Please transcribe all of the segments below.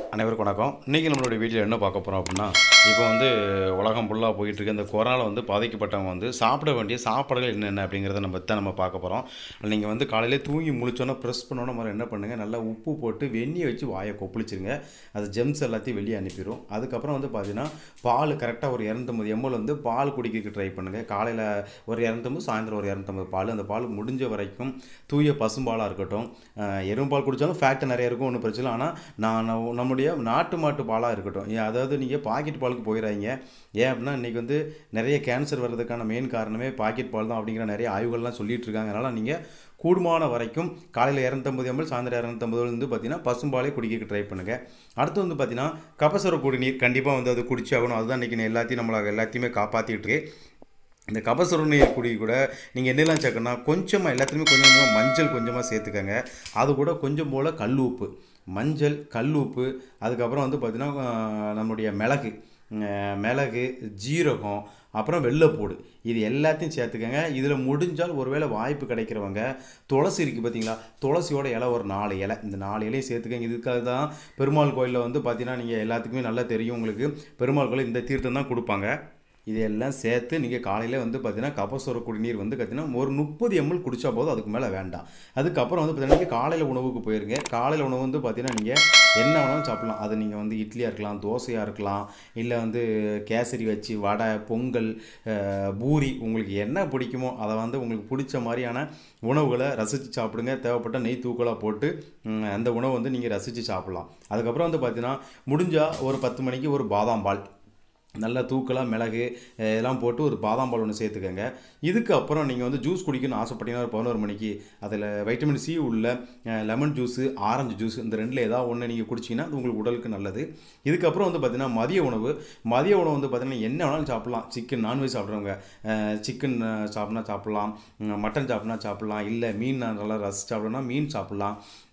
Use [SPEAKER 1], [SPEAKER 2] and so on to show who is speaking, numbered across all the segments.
[SPEAKER 1] அனைவருக்கும் வணக்கம் இன்றைக்கி நம்மளுடைய வீட்டில் என்ன பார்க்க போகிறோம் அப்படின்னா இப்போ வந்து உலகம் ஃபுல்லாக போயிட்டு இருக்க இந்த கொரோனாவில் வந்து பாதிக்கப்பட்டவங்க வந்து சாப்பிட வேண்டிய சாப்பாடுகள் என்னென்ன அப்படிங்கிறத நம்ம தான் நம்ம பார்க்க போகிறோம் நீங்கள் வந்து காலையிலே தூங்கி முழிச்சோன்னா ப்ரெஸ் பண்ணோன்னா மாதிரி என்ன பண்ணுங்கள் நல்லா உப்பு போட்டு வெந்நியை வச்சு வாயை கொப்பளிச்சிருங்க அது ஜெம்ஸ் எல்லாத்தையும் வெளியே அனுப்பிடும் அதுக்கப்புறம் வந்து பார்த்தீங்கன்னா பால் கரெக்டாக ஒரு இரநூத்தம்பது எம்எல் வந்து பால் குடிக்கிறதுக்கு ட்ரை பண்ணுங்கள் காலையில் ஒரு இரநூத்தம்பது சாயந்தரம் ஒரு இரநூத்தம்பது பால் அந்த பால் முடிஞ்ச வரைக்கும் தூய பசும்பாலாக இருக்கட்டும் அஹ் எரும்பால் குடித்தாலும் ஃபேக்ட் நிறைய இருக்கும் ஒன்றும் பிரச்சனை இல்லை ஆனால் நான் நம்ம- நம்முடைய நாட்டு மாட்டு பாலாக இருக்கட்டும் ஏன் அதாவது நீங்கள் பாக்கெட் பாலுக்கு போயிடாதீங்க ஏன் அப்படின்னா இன்றைக்கி வந்து நிறைய கேன்சர் வர்றதுக்கான மெயின் காரணமே பாக்கெட் பால் தான் அப்படிங்கிற நிறைய ஆய்வுகள்லாம் சொல்லிட்டு இருக்காங்க அதனால் நீங்கள் கூடுமான வரைக்கும் காலையில் இரநூத்தம்பது எம்எல் சாயந்தரம் இரநூத்தம்பதுலேருந்து பார்த்தீங்கன்னா பசும்பாலே குடிக்க ட்ரை பண்ணுங்கள் அடுத்து வந்து பார்த்தீங்கன்னா கபசுர குடிநீர் கண்டிப்பாக வந்து அது குடிச்சு ஆகணும் அதுதான் இன்றைக்கி எல்லாத்தையும் நம்மளை எல்லாத்தையுமே காப்பாற்றிட்டு இருக்கு இந்த கபசுர நீர் குடி கூட நீங்கள் என்னெல்லாம் சேர்க்கணும்னா கொஞ்சமாக எல்லாத்துலேயுமே கொஞ்சம் கொஞ்சமாக மஞ்சள் கொஞ்சமாக சேர்த்துக்கங்க அது கூட கொஞ்சம் போல் கல் உப்பு மஞ்சள் கல் உப்பு அதுக்கப்புறம் வந்து பார்த்திங்கன்னா ஆஹ், நம்முடைய மிளகு ஆஹ், மிளகு ஜீரகம் அப்புறம் வெள்ளைப்பூடு இது எல்லாத்தையும் சேர்த்துக்கங்க இதில் முடிஞ்சால் ஒருவேளை வாய்ப்பு கிடைக்கிறவங்க துளசி இருக்குது பார்த்தீங்களா துளசியோட இலை ஒரு நாலு இலை இந்த நாலு இலையும் சேர்த்துக்கங்க இதுக்காக தான் பெருமாள் கோயிலில் வந்து பார்த்தீங்கன்னா நீங்கள் எல்லாத்துக்குமே நல்லா தெரியும் உங்களுக்கு பெருமாள் கோயில் இந்த தீர்த்தம் தான் கொடுப்பாங்க இதெல்லாம் சேர்த்து நீங்கள் காலையில் வந்து பார்த்தீங்கன்னா கபசுர குடிநீர் வந்து பார்த்தீங்கன்னா ஒரு முப்பது எம்எல் குடித்தா போதும் அதுக்கு மேலே வேண்டாம் அதுக்கப்புறம் வந்து பார்த்தீங்கன்னா நீங்கள் காலையில் உணவுக்கு போயிருங்க காலையில் உணவு வந்து பார்த்தீங்கன்னா நீங்கள் என்ன வேணாலும் சாப்பிடலாம் அது நீங்கள் வந்து இட்லியாக இருக்கலாம் தோசையாக இருக்கலாம் இல்லை வந்து கேசரி வச்சு வடை பொங்கல் அஹ், பூரி உங்களுக்கு என்ன பிடிக்குமோ அதை வந்து உங்களுக்கு பிடிச்ச மாதிரியான உணவுகளை ரசித்து சாப்பிடுங்க தேவைப்பட்ட நெய் தூக்கலாக போட்டு ம், அந்த உணவை வந்து நீங்கள் ரசித்து சாப்பிட்லாம் அதுக்கப்புறம் வந்து பார்த்தீங்கன்னா முடிஞ்சால் ஒரு பத்து மணிக்கு ஒரு பாதாம் பால் நல்லா தூக்கலாக மிளகு அஹ், இதெல்லாம் போட்டு ஒரு பாதாம் பால் ஒன்று சேர்த்துக்கங்க இதுக்கு அப்புறம் நீங்கள் வந்து ஜூஸ் குடிக்கணும்னு ஆசைப்பட்டீங்கன்னா ஒரு பதினோரு மணிக்கு அதில் வைட்டமின் சி உள்ள லெமன் ஜூஸு ஆரஞ்சு ஜூஸ் இந்த ரெண்டில் ஏதாவது ஒன்று நீங்கள் குடிச்சிங்கன்னா அது உங்களுக்கு உடலுக்கு நல்லது இதுக்கப்புறம் வந்து பார்த்தீங்கன்னா மதிய உணவு மதிய உணவு வந்து பார்த்தீங்கன்னா என்ன வேணாலும் சாப்பிட்லாம் சிக்கன் நான்வெஜ் சாப்பிட்றவங்க சிக்கன் சாப்பிட்னா சாப்பிட்லாம் மட்டன் சாப்பிட்னா சாப்பிட்லாம் இல்லை மீன் நல்லா ரசிச்சு சாப்பிட்றோன்னா மீன் சாப்பிட்லாம்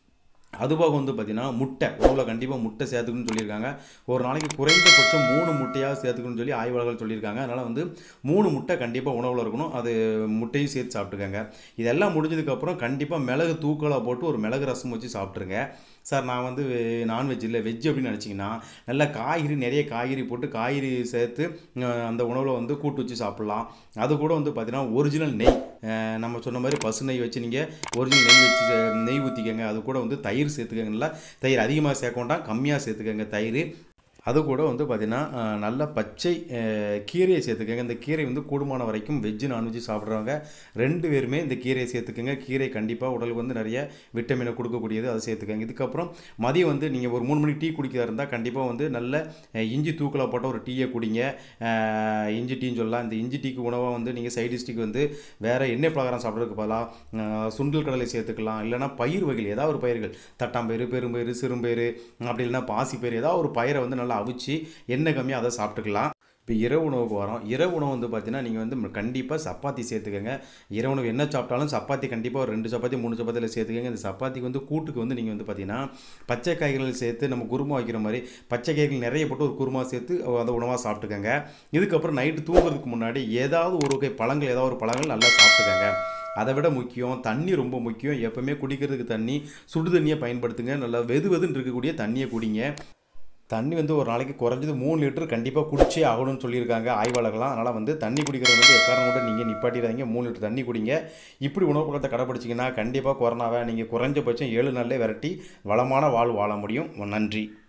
[SPEAKER 1] அதுபோக வந்து பார்த்தீங்கன்னா முட்டை உணவில் கண்டிப்பாக முட்டை சேர்த்துக்கணும்னு சொல்லியிருக்காங்க ஒரு நாளைக்கு குறைந்தபட்சம் மூணு முட்டையாக சேர்த்துக்கணும்னு சொல்லி ஆய்வாளர்கள் சொல்லியிருக்காங்க அதனால் வந்து மூணு முட்டை கண்டிப்பாக உணவில் இருக்கணும் அது முட்டையும் சேர்த்து சாப்பிட்டுக்கங்க இதெல்லாம் முடிஞ்சதுக்கப்புறம் கண்டிப்பாக மிளகு தூக்கலாக போட்டு ஒரு மிளகு ரசம் வச்சு சாப்பிட்ருங்க சார் நான் வந்து நான்வெஜ் இல்லை வெஜ் அப்படின்னு நினச்சிங்கன்னா நல்லா காய்கறி நிறைய காய்கறி போட்டு காய்கறி சேர்த்து அஹ், அந்த உணவில் வந்து கூட்டு வச்சு சாப்பிட்லாம் அது கூட வந்து பார்த்தீங்கன்னா ஒரிஜினல் நெய் அஹ், நம்ம சொன்ன மாதிரி பசு நெய் வச்சு நீங்கள் ஒரிஜினல் நெய் வச்சு அஹ், நெய் ஊற்றிக்கங்க அது கூட வந்து தயிர் சேர்த்துக்கங்க நல்லா தயிர் அதிகமாக சேர்க்க வேண்டாம் கம்மியாக சேர்த்துக்கங்க தயிர் அது கூட வந்து பார்த்திங்கன்னா அஹ், நல்ல பச்சை அஹ், கீரையை சேர்த்துக்கங்க இந்த கீரை வந்து கூடுமான வரைக்கும் வெஜ்ஜு நான்வெஜ்ஜு சாப்பிட்றவங்க ரெண்டு பேருமே இந்த கீரையை சேர்த்துக்கங்க கீரை கண்டிப்பாக உடலுக்கு வந்து நிறைய விட்டமினை கொடுக்கக்கூடியது அதை சேர்த்துக்கங்க இதுக்கப்புறம் மதியம் வந்து நீங்கள் ஒரு மூணு மணிக்கு டீ குடிக்கிறதா இருந்தால் கண்டிப்பாக வந்து நல்ல அஹ், இஞ்சி தூக்கலாக போட்ட ஒரு டீயை குடிங்க அஹ், இஞ்சி டீன்னு சொல்லலாம் இந்த இஞ்சி டீக்கு உணவாக வந்து நீங்கள் சைட் டிஷ்க்கு வந்து வேறு எண்ணெய் பலகாரம் சாப்பிட்றதுக்கு பதிலாக சுண்டல் கடலை சேர்த்துக்கலாம் இல்லைன்னா பயிர் வகைகள் ஏதாவது ஒரு பயிர்கள் தட்டாம்பயிறு பெரும்பயிறு சிறும்பயிறு அப்படி இல்லைன்னா பாசிப்பயிறு ஏதாவது ஒரு பயிரை வந்து நல்லா அவிச்சு எண்ணெய் கம்மியாக அதை சாப்பிட்டுக்கலாம் இப்போ இரவு உணவுக்கு வரோம் இரவு உணவு வந்து பார்த்தீங்கன்னா நீங்கள் வந்து கண்டிப்பாக சப்பாத்தி சேர்த்துக்கங்க இரவு உணவு என்ன சாப்பிட்டாலும் சப்பாத்தி கண்டிப்பாக ஒரு ரெண்டு சப்பாத்தி மூணு சப்பாத்தியில் சேர்த்துக்கங்க இந்த சப்பாத்திக்கு வந்து கூட்டுக்கு வந்து நீங்கள் வந்து பார்த்தீங்கன்னா பச்சை காய்கறிகள் சேர்த்து நம்ம குருமா வைக்கிற மாதிரி பச்சை காய்கறிகள் நிறைய போட்டு ஒரு குருமா சேர்த்து அதை உணவாக சாப்பிட்டுக்கங்க இதுக்கப்புறம் நைட்டு தூங்குறதுக்கு முன்னாடி ஏதாவது ஒரு வகை பழங்கள் ஏதாவது ஒரு பழங்கள் நல்லா சாப்பிட்டுக்கங்க அதை விட முக்கியம் தண்ணி ரொம்ப முக்கியம் எப்பவுமே குடிக்கிறதுக்கு தண்ணி சுடு தண்ணியை பயன்படுத்துங்க நல்லா வெது வெதுன்னு இருக்கக்கூடிய தண்ணியை குடிங்க தண்ணி வந்து ஒரு நாளைக்கு குறைஞ்சது மூணு லிட்டர் கண்டிப்பாக குடிச்சே ஆகணும்னு சொல்லியிருக்காங்க ஆய்வாளர்கள்லாம் அதனால் வந்து தண்ணி குடிக்கிறது வந்து எக்காரணம் கூட நீங்கள் நிப்பாட்டிடாதீங்க மூணு லிட்டர் தண்ணி குடிங்க இப்படி உணவு பழக்கத்தை கடைப்பிடிச்சிங்கன்னா கண்டிப்பாக கொரோனாவை நீங்கள் குறைஞ்சபட்சம் ஏழு நாள்லேயே விரட்டி வளமான வாழ் வாழ முடியும் நன்றி